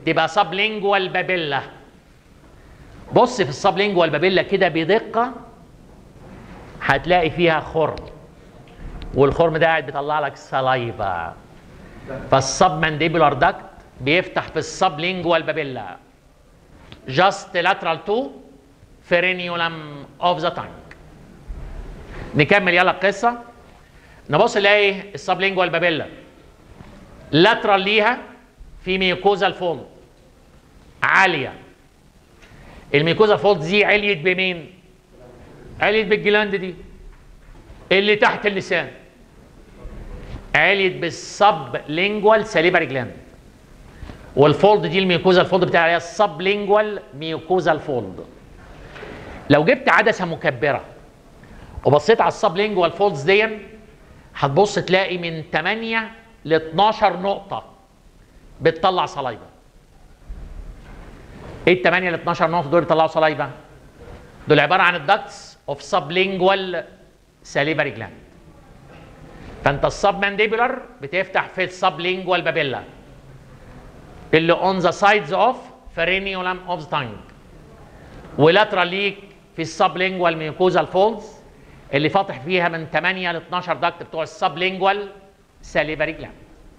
تبقى سبلينجوال بابيلا بص في السبلينجوال بابيلا كده بدقه هتلاقي فيها خرم والخرم ده قاعد بيطلع لك سلايفا فالسب مانديبولار داكت بيفتح في السبلينجوال بابيلا جاست لاترال تو فرينيولم اوف ذا تانك نكمل يلا القصه نبص نلاقي السبلينجوال بابيلا لاترال ليها في ميوكوزا الفولد عاليه الميوكوزا الفولد دي عليت بمين؟ عليت بالجلاند دي اللي تحت اللسان عليت بالسب لينجوال ساليفري جلاند والفولد دي الميوكوزا الفولد بتاع عليها السب لينجوال ميوكوزا الفولد لو جبت عدسه مكبره وبصيت على السب لينجوال فولدز دي هتبص تلاقي من 8 ل 12 نقطه بتطلع صلايبه ايه ال 8 ل 12 نقطه دول بيطلعوا صلايبه دول عباره عن الدكتس اوف سب لينجوال ساليفري جلاند فانت السب مانديبولار بتفتح في السب لينجوال بابيلا اللي اون ذا سايدز اوف فرينيولم اوف ذا تانج ولاترال ليك في السب لينجوال ميوكوزال فولدز اللي فاتح فيها من 8 ل 12 دكت بتوع السب لينجوال ساليفري جلاند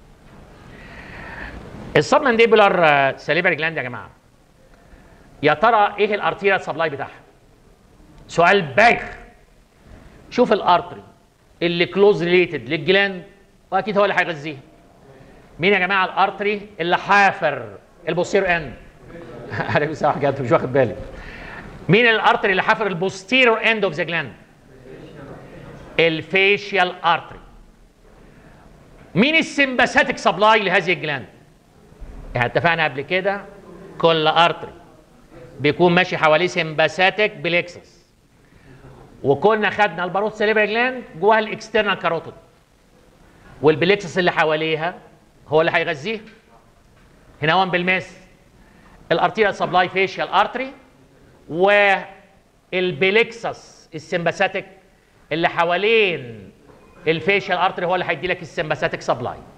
السب مانديبولار ساليفري جلاند يا جماعه يا ترى ايه الارتيريال سبلاي بتاعها سؤال بايخ شوف الارتري اللي كلوز ريليتد للجلاند واكيد هو اللي هيغذيها مين يا جماعه الارتري اللي حافر البوستيرو اند عليكم السلام حاجات مش واخد بالي مين الارتري اللي حافر البوستيرو اند اوف ذا جلاند الفيشيال ارتري مين السمباثيك سبلاي لهذه الجلاند احنا اتفقنا قبل كده كل ارتري بيكون ماشي حواليه سمباثيك بليكسس وكنا خدنا الباروت سيليبري جلاند جواها الاكسترنال كاروتيد والبليكسس اللي حواليها هو اللي هيغذيها هنا هون بالماس الارتيريال سبلاي فيشيال ارتري والبليكسس السمباثيك اللي حوالين الفيشيال ارتري هو اللي هيدي لك السمباثيك سبلاي